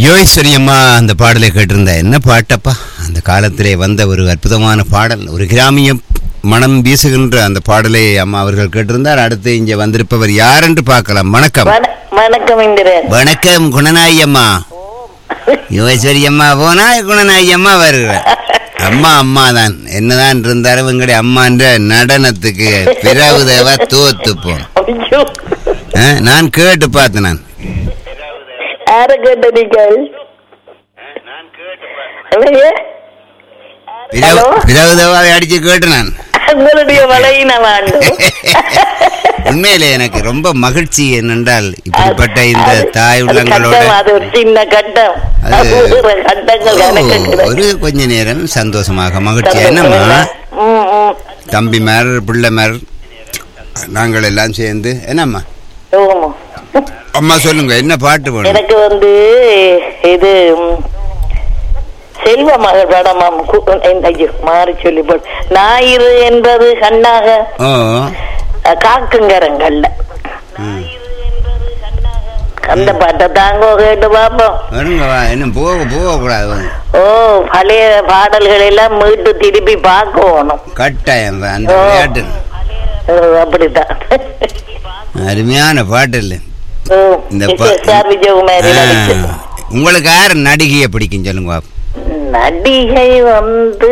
யோகேஸ்வரி அம்மா அந்த பாடலை கேட்டிருந்தா என்ன பாட்டப்பா அந்த காலத்திலே வந்த ஒரு அற்புதமான பாடல் ஒரு கிராமிய மனம் வீசுகின்ற அந்த பாடலை அம்மா அவர்கள் கேட்டிருந்தார் அடுத்து இங்கே வந்திருப்பவர் யார் என்று பார்க்கலாம் வணக்கம் வண- வணக்கம் இந்திரன் வணக்கம் குணநாயகி அம்மா யோகேஸ்வரி அம்மா போனா குணநாயகி அம்மா வருகிறார் அம்மா அம்மா தான் என்னதான் இருந்தாலும் எங்களுடைய அம்மான்ற நடனத்துக்கு பிறகு தேவா தோத்து போம் ஐயோ ஆ, நான் கேட்டு பார்த்தேன் நான் யார கேட்ட நீங்கள் இல்லையே? பிறகு ஹலோ? பிறகு தேவாவை அடிச்சு கேட்டு நான் உங்களுடைய வலையின வேண்டும் உண்மையிலே எனக்கு ரொம்ப மகிழ்ச்சி என்னென்றால் இப்படிப்பட்ட இந்த அது- தாய் அது உள்ளங்களோட கட்டம், அது ஒரு சின்ன கட்டம் அது- அது ஒரு கட்டங்கள் கணக்கு ஓ, கிடையாது. ஒரு கொஞ்ச நேரம் சந்தோஷமாக மகிழ்ச்சி என்னம்மா ம், ம். தம்பிமார் பிள்ளைமார் நாங்கள் எல்லாம் சேர்ந்து என்னம்மா ஆமா. அம்மா சொல்லுங்க என்ன பாட்டு வேணும் எனக்கு வந்து இது ம், செல்வ மகள் படமாம் கு- இந்த- ஐயோ மாறி சொல்லி போடு ஞாயிறு என்பது கண்ணாக ஓ அஹ், காக்குங்கரங்கள்ல ம். அந்த பாட்டை தாங்கோ கேட்டு பார்ப்போம் வருங்க வா இன்னும் போக போகக்கூடாது வாங்க. ஓ பழைய பாடல்கள் எல்லாம் மீட்டு திருப்பி பார்க்கணும் கட்டாயம் வா, அந்த ஓ. விளையாட்டு ஓ, அப்படித்தான் அருமையான பாட்டு இல்லை ஓ, இந்த எஸ். சார் விஜயகுமாரி நடிச்சது. உங்களுக்கு யார் நடிகையை பிடிக்கும் சொல்லுங்க பாப்போம். நடிகை வந்து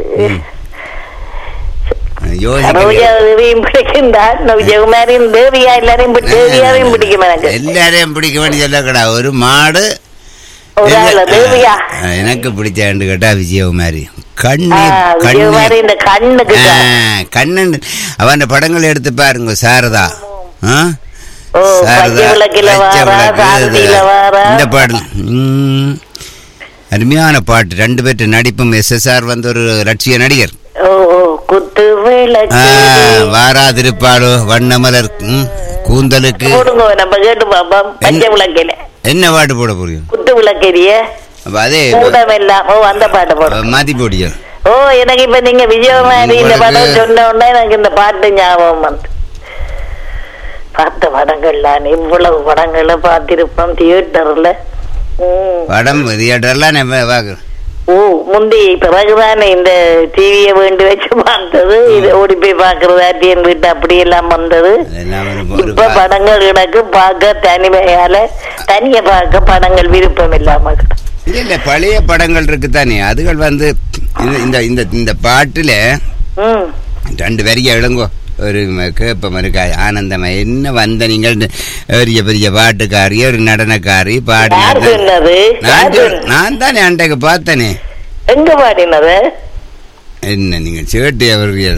யோசிக்க ரோஜா தேவியும் பிடிக்கின்றார் விஜயகுமாரியும் தேவியா எல்லாரையும் பிடி- தேவியாவையும் பிடிக்கும் எனக்கு எல்லாரையும் பிடிக்க வேண்டிய சொல்லக்கூடா ஒரு மாடு ஒரு ஆளு தேவியா ஆ, எனக்கு பிடிச்சாண்டு கேட்டா விஜயகுமாரி கண்ணு ஆ, விஜயகுமாரி இந்த கண்ணுக்கு தான். கண்ணு அவன் படங்கள் எடுத்து பாருங்க சாரதா ஆ? ஓ, சாரதா, பச்சை விளக்குல பச்சை வாரா, விளக்கு, சாந்தியில வாரா. இந்த பாடல் ம், அருமையான பாட்டு ரெண்டு பேர்ட்டு நடிப்பும் எஸ்எஸ்ஆர் வந்து ஒரு லட்சிய நடிகர் ஓ ஓ, குத்து ஆ, விளக்கு வாராதிருப்பாளோ வண்ணமலர் ம், கூந்தலுக்கு போடுங்க நம்ம கேட்டு பாப்போம் பச்சை விளக்கில என்ன பாட்டு போட புரியும் குத்து விளக்கெரிய அப்ப அதே கூடம் எல்லாம் ஓ அந்த பாட்டை போடும் மாத்தி போடியோ ஓ எனக்கு இப்ப நீங்க விஜயகுமாரி இந்த உங்களுக்கு- படம் சொன்ன உடனே எனக்கு இந்த பாட்டு ஞாபகம் வந்து பார்த்த படங்கள்லாம் இவ்வளவு படங்களை பார்த்திருப்போம் தியேட்டர்ல ம். படம் தியேட்டர்லாம் நம்ம பார்க்குறோம் ஓ முந்தி பிறகுதானே இந்த டிவியை வேண்டி வச்சு பார்த்தது இது ஓடி போய் பாக்குறது என் வீட்டு அப்படி எல்லாம் வந்தது அதெல்லாம் ஒரு- ஒரு இப்ப பா- படங்கள் எனக்கு பார்க்க தனிமையால தனிய பார்க்க படங்கள் விருப்பம் இல்லாம கிடக்கு. இல்ல இல்ல பழைய படங்கள் இருக்கு தானே அதுகள் வந்து இந்த- இந்த இந்த இந்த பாட்டுல ம் ரெண்டு வரிய இளங்கோ ஒரு ம- கேப்பம் இருக்கா ஆனந்தமா என்ன வந்த நீங்கள் பெரிய பெரிய பாட்டுக்காரி ஒரு நடனக்காரி யார் பாடினது சொன்னது நான் யார் சொல்- சொன்ன- நான் தானே அண்டைக்கு பார்த்தனே எங்க பாடினது என்ன நீங்க சேட்டி அவர்கள்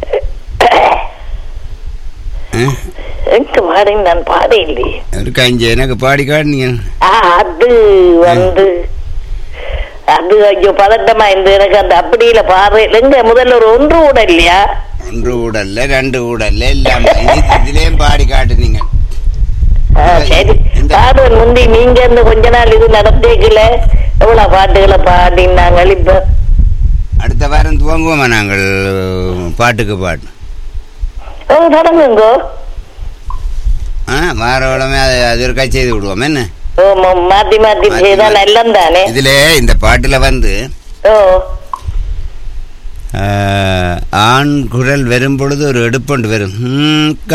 எங்க பாடி நான் பாட இல்லையே ஒரு கஞ்சி எனக்கு பாடி காட்டினீங்க ஆ, அது வந்து அது ஐயோ பதட்டமா இந்த எனக்கு அந்த அப்படியில பாரு எங்க முதல்ல ஒரு ஒன்று கூட இல்லையா ஒன்று ஊடல்ல ரெண்டு ஊடல்ல எல்லாம் இது- இதுலயும் பாடி காட்டுனீங்க ஆ, சரி இந்த- பாடுவேன் முந்தி நீங்க இந்த கொஞ்ச நாள் இது நடந்தேக்கல எவ்வளவு பாட்டுகளை பாடினாங்க இப்ப அடுத்த வாரம் துவங்குவோமா நாங்கள் பாட்டுக்கு பாட்டு ஓ தொடங்குங்கோ ஆ வாரவளமே அது அது ஒரு செய்து விடுவோம் என்ன ஓ ம- மாத்தி மாத்தி மாத்தி செய்தா மாத்தி. நல்லம் தானே இதுல இந்த பாட்டுல வந்து ஓ ஆ, ஆண் குரல் வரும் பொழுது ஒரு எடுப்பொண்டு வரும் ம்,